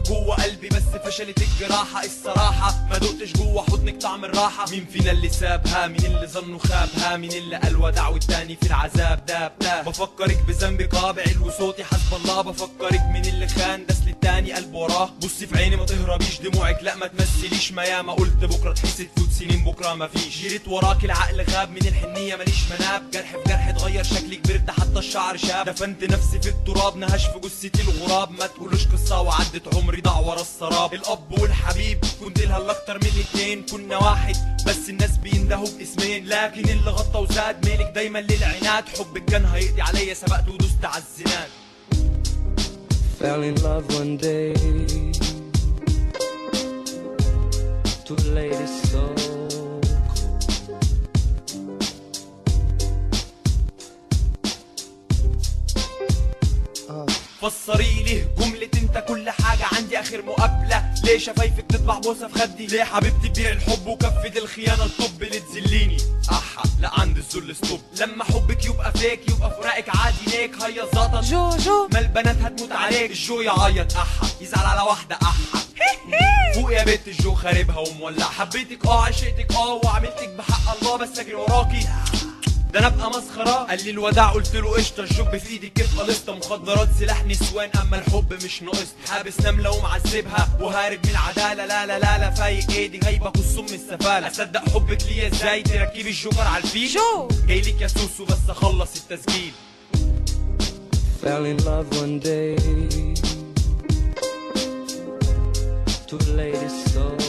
جوه قلبي بس فشلت الجراحة الصراحة ما دقتش جوه حضنك طعم الراحة مين فينا اللي سابها مين اللي ظنه خابها مين اللي قال ودع والتاني في العذاب ده بتاه بفكرك بذنبي قابع وصوتي حسب الله بفكرك مين اللي خان دس للتاني قلب وراه بصي في عيني ما تهربيش دموعك لا ما تمثليش ما ياما قلت بكره تحس تفوت سنين بكره ما فيش جريت وراك العقل غاب من الحنيه ماليش مناب جرح في جرح اتغير شكلي كبرت حتى الشعر شاب دفنت نفسي في التراب نهش في جثتي الغراب ما تقولوش قصه وعدت عمري ضاع ورا السراب الاب والحبيب كنت لها الاكتر من الاتنين كنا واحد بس الناس بيندهوا باسمين لكن اللي غطى وزاد ميلك دايما للعناد حبك كان هيقضي عليا سبقت ودوست على الزناد Fell in love one day. Too late, it's so cold. فسري لي جملة انت كل حاجة عندي اخر مقابلة ليه شفايفك تطبع بوسة في خدي ليه حبيبتي تبيع الحب وكفة الخيانة الطب اللي تذليني احا لا عندي الذل ستوب لما حبك يبقى فيك يبقى فراقك عادي ليك هيا زاطة جو جو ما البنات هتموت عليك الجو يعيط احا يزعل على واحدة احا فوق يا بنت الجو خاربها ومولع حبيتك اه عشقتك اه وعملتك بحق الله بس اجري وراكي ده انا ابقى مسخره قال لي الوداع قلت له قشطه الجوب في ايدي كيف قلصته مخدرات سلاح نسوان اما الحب مش ناقص حابس نمله ومعذبها وهارب من العداله لا لا لا لا فايق ايدي غايبك والسم السفاله اصدق حبك ليا ازاي تركبي الجوكر على الفيل جو جاي لك يا سوسو بس اخلص التسجيل Fell in love one day. Too late, it's so